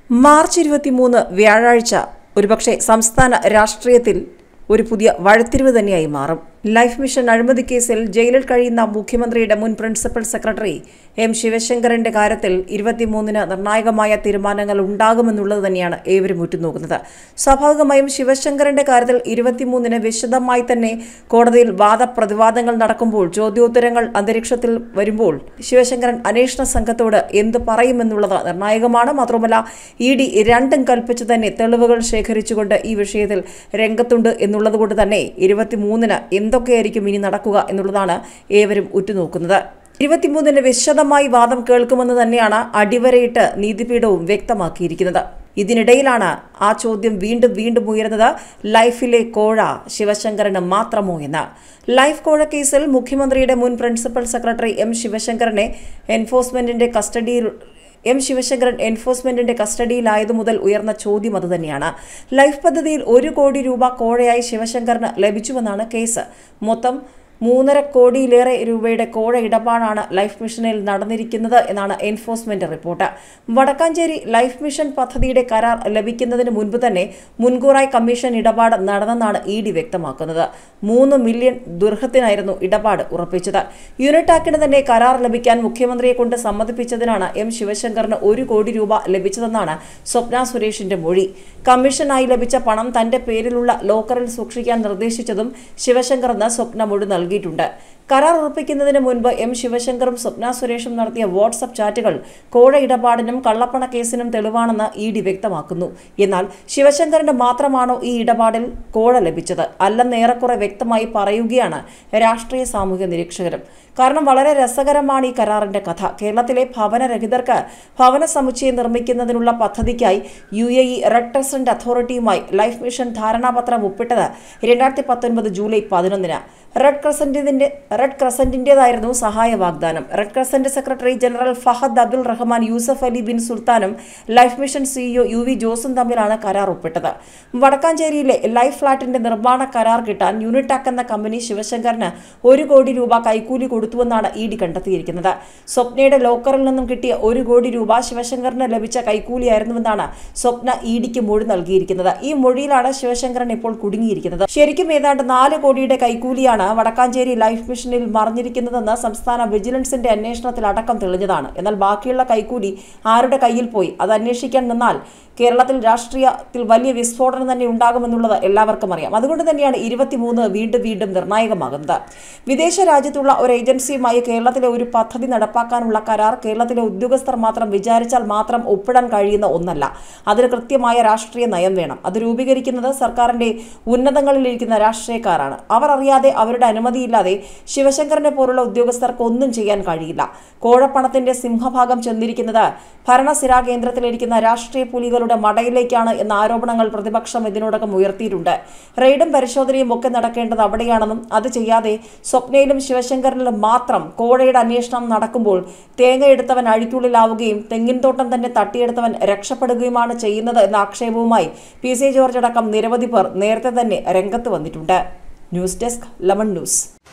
March ഇരുപത്തിമൂന്ന് വ്യാഴാഴ്ച ഒരുപക്ഷെ സംസ്ഥാന രാഷ്ട്രീയത്തിൽ ഒരു പുതിയ വഴിത്തിരിവ് തന്നെയായി മാറും ലൈഫ് മിഷൻ അഴിമതി കേസിൽ ജയിലിൽ കഴിയുന്ന മുഖ്യമന്ത്രിയുടെ മുൻ പ്രിൻസിപ്പൽ സെക്രട്ടറി എം ശിവശങ്കറിന്റെ കാര്യത്തിൽ ഇരുപത്തിമൂന്നിന് നിർണായകമായ തീരുമാനങ്ങൾ ഉണ്ടാകുമെന്നുള്ളത് തന്നെയാണ് ഏവരും ഉറ്റുനോക്കുന്നത് സ്വാഭാവികമായും ശിവശങ്കറിന്റെ കാര്യത്തിൽ ഇരുപത്തിമൂന്നിന് വിശദമായി തന്നെ കോടതിയിൽ വാദപ്രതിവാദങ്ങൾ നടക്കുമ്പോൾ ചോദ്യോത്തരങ്ങൾ അന്തരീക്ഷത്തിൽ വരുമ്പോൾ ശിവശങ്കരൻ അന്വേഷണ സംഘത്തോട് എന്ത് പറയുമെന്നുള്ളത് നിർണായകമാണ് മാത്രമല്ല ഇ ഡി രണ്ടും കൽപ്പിച്ച് തന്നെ തെളിവുകൾ ശേഖരിച്ചുകൊണ്ട് ഈ വിഷയത്തിൽ രംഗത്തുണ്ട് എന്നുള്ളതുകൊണ്ട് തന്നെ ഇരുപത്തിമൂന്നിന് എന്തൊക്കെയായിരിക്കും ഇനി നടക്കുക എന്നുള്ളതാണ് ഏവരും ഉറ്റുനോക്കുന്നത് ഇരുപത്തിമൂന്നിന് വിശദമായി വാദം കേൾക്കുമെന്ന് തന്നെയാണ് അടിവരയിട്ട് നീതിപീഠവും വ്യക്തമാക്കിയിരിക്കുന്നത് ഇതിനിടയിലാണ് ആ ചോദ്യം വീണ്ടും വീണ്ടും ഉയർന്നത് ലൈഫിലെ കോഴ ശിവശങ്കരന് മാത്രമോ എന്ന് ലൈഫ് കോഴ കേസിൽ മുഖ്യമന്ത്രിയുടെ മുൻ പ്രിൻസിപ്പൽ സെക്രട്ടറി എം ശിവശങ്കരനെ എൻഫോഴ്സ്മെന്റിന്റെ കസ്റ്റഡിയിൽ എം ശിവശങ്കരൻ എൻഫോഴ്സ്മെന്റിന്റെ കസ്റ്റഡിയിലായതു മുതൽ ഉയർന്ന ചോദ്യം അതുതന്നെയാണ് ലൈഫ് പദ്ധതിയിൽ ഒരു കോടി രൂപ കോഴയായി ശിവശങ്കറിന് ലഭിച്ചുവെന്നാണ് കേസ് മൊത്തം മൂന്നര കോടിയിലേറെ രൂപയുടെ കോഴ ഇടപാടാണ് ലൈഫ് മിഷനിൽ നടന്നിരിക്കുന്നത് എന്നാണ് enforcement report Vadakkanchery life mission പദ്ധതിയുടെ കരാർ ലഭിക്കുന്നതിന് മുൻപ് തന്നെ മുൻകൂറായി കമ്മീഷൻ ഇടപാട് നടന്നെന്നാണ് ഇ ഡി വ്യക്തമാക്കുന്നത് മൂന്ന് മില്യൺ ദുർഹത്തിനായിരുന്നു ഇടപാട് ഉറപ്പിച്ചത് യൂണിടാക്കിന് തന്നെ കരാർ ലഭിക്കാൻ മുഖ്യമന്ത്രിയെ കൊണ്ട് സമ്മതിപ്പിച്ചതിനാണ് എം ശിവശങ്കറിന് ഒരു കോടി രൂപ ലഭിച്ചതെന്നാണ് സ്വപ്ന സുരേഷിന്റെ മൊഴി കമ്മീഷനായി ലഭിച്ച പണം തന്റെ പേരിലുള്ള ലോക്കറിൽ സൂക്ഷിക്കാൻ നിർദ്ദേശിച്ചതും ശിവശങ്കറിന് സ്വപ്ന മൊഴി നൽകിയിട്ടുണ്ട് കരാർ ഉറപ്പിക്കുന്നതിന് മുൻപ് എം ശിവശങ്കറും സ്വപ്ന സുരേഷും നടത്തിയ വാട്സപ്പ് ചാറ്റുകൾ കോഴ ഇടപാടിനും കള്ളപ്പണ കേസിനും തെളിവാണെന്ന് ഇ ഡി വ്യക്തമാക്കുന്നു എന്നാൽ ശിവശങ്കറിന് മാത്രമാണോ ഈ ഇടപാടിൽ കോഴ ലഭിച്ചത് അല്ലെന്ന് ഏറെക്കുറെ വ്യക്തമായി പറയുകയാണ് രാഷ്ട്രീയ സാമൂഹ്യ നിരീക്ഷകരും കാരണം വളരെ രസകരമാണ് ഈ കരാറിന്റെ കഥ കേരളത്തിലെ ഭവനരഹിതർക്ക് ഭവന സമുച്ചയം നിർമ്മിക്കുന്നതിനുള്ള പദ്ധതിക്കായി U A E red crescent അതോറിറ്റിയുമായി ലൈഫ് മിഷൻ ധാരണാപത്രം ഒപ്പിട്ടത് രണ്ടായിരത്തി പത്തൊൻപത് ജൂലൈ പതിനൊന്നിന് റെഡ് ക്രസന്റിന്റെ റെഡ് ക്രസന്റിന്റേതായിരുന്നു സഹായ വാഗ്ദാനം red crescent secretary general Fahad Abdul Rahman Yousuf Ali bin സുൽത്താനും life mission CEO U V ജോസും തമ്മിലാണ് കരാർ ഒപ്പിട്ടത് വടക്കാഞ്ചേരിയിലെ ലൈഫ് ഫ്ളാറ്റിന്റെ നിർമ്മാണ കരാർ കിട്ടാൻ യൂണിടാക് എന്ന കമ്പനി ശിവശങ്കറിന് ഒരു കോടി രൂപ കൈക്കൂലി കൊടുത്തുവെന്നാണ് ഇ ഡി കണ്ടെത്തിയിരിക്കുന്നത് സ്വപ്നയുടെ ലോക്കറിൽ നിന്നും കിട്ടിയ ഒരു കോടി രൂപ ശിവശങ്കറിന് ലഭിച്ച കൈക്കൂലിയായിരുന്നുവെന്നാണ് സ്വപ്ന ഇ ഡിക്ക് മൊഴി നൽകിയിരിക്കുന്നത് ഈ മൊഴിയിലാണ് ശിവശങ്കരൻ ഇപ്പോൾ കുടുങ്ങിയിരിക്കുന്നത് ശരിക്കും ഏതാണ്ട് നാല് കോടിയുടെ കൈക്കൂലിയാണ് വടക്കാഞ്ചേരി ലൈഫ് മിഷനിൽ മറിഞ്ഞിരിക്കുന്നതെന്ന് സംസ്ഥാന വിജിലൻസിന്റെ അന്വേഷണത്തിൽ അടക്കം തെളിഞ്ഞതാണ് എന്നാൽ ബാക്കിയുള്ള കൈക്കൂലി ആരുടെ കയ്യിൽ പോയി അത് അന്വേഷിക്കാൻ നിന്നാൽ കേരളത്തിൽ രാഷ്ട്രീയത്തിൽ വലിയ വിസ്ഫോടനം തന്നെ ഉണ്ടാകുമെന്നുള്ളത് എല്ലാവർക്കും അറിയാം അതുകൊണ്ട് തന്നെയാണ് ഇരുപത്തിമൂന്ന് വീണ്ടും വീണ്ടും നിർണായകമാകുന്നത് വിദേശ രാജ്യത്തുള്ള ഒരു ഏജൻസിയുമായി കേരളത്തിലെ ഒരു പദ്ധതി നടപ്പാക്കാനുള്ള കരാർ കേരളത്തിലെ ഉദ്യോഗസ്ഥർ മാത്രം വിചാരിച്ചാൽ മാത്രം ഒപ്പിടാൻ കഴിയുന്ന ഒന്നല്ല അതിന് കൃത്യമായ രാഷ്ട്രീയ നയം വേണം അത് രൂപീകരിക്കുന്നത് സർക്കാരിന്റെ ഉന്നതങ്ങളിലിരിക്കുന്ന രാഷ്ട്രീയക്കാരാണ് അവർ അറിയാതെ അവരുടെ അനുമതിയില്ലാതെ ശിവശങ്കറിനെ പോലുള്ള ഉദ്യോഗസ്ഥർക്ക് ഒന്നും ചെയ്യാൻ കഴിയില്ല കോഴപ്പണത്തിന്റെ സിംഹഭാഗം ചെന്നിരിക്കുന്നത് ഭരണസിരാ കേന്ദ്രത്തിലിരിക്കുന്ന രാഷ്ട്രീയ പുലികളുടെ മടയിലേക്കാണ് എന്ന ആരോപണങ്ങൾ പ്രതിപക്ഷം ഇതിനോടകം ഉയർത്തിയിട്ടുണ്ട് റെയ്ഡും പരിശോധനയും ഒക്കെ നടക്കേണ്ടത് അവിടെയാണെന്നും അത് ചെയ്യാതെ സ്വപ്നയിലും ശിവശങ്കറിലും മാത്രം കോഴയുടെ അന്വേഷണം നടക്കുമ്പോൾ തേങ്ങയെടുത്തവൻ അഴിക്കുള്ളിലാവുകയും തെങ്ങിൻതോട്ടം തന്നെ തട്ടിയെടുത്തവൻ രക്ഷപ്പെടുകയുമാണ് ചെയ്യുന്നത് എന്ന ആക്ഷേപവുമായി പി സി ജോർജ് അടക്കം നിരവധി പേർ നേരത്തെ തന്നെ രംഗത്ത് വന്നിട്ടുണ്ട് ന്യൂസ് ഡെസ്ക് ലെമൺ ന്യൂസ്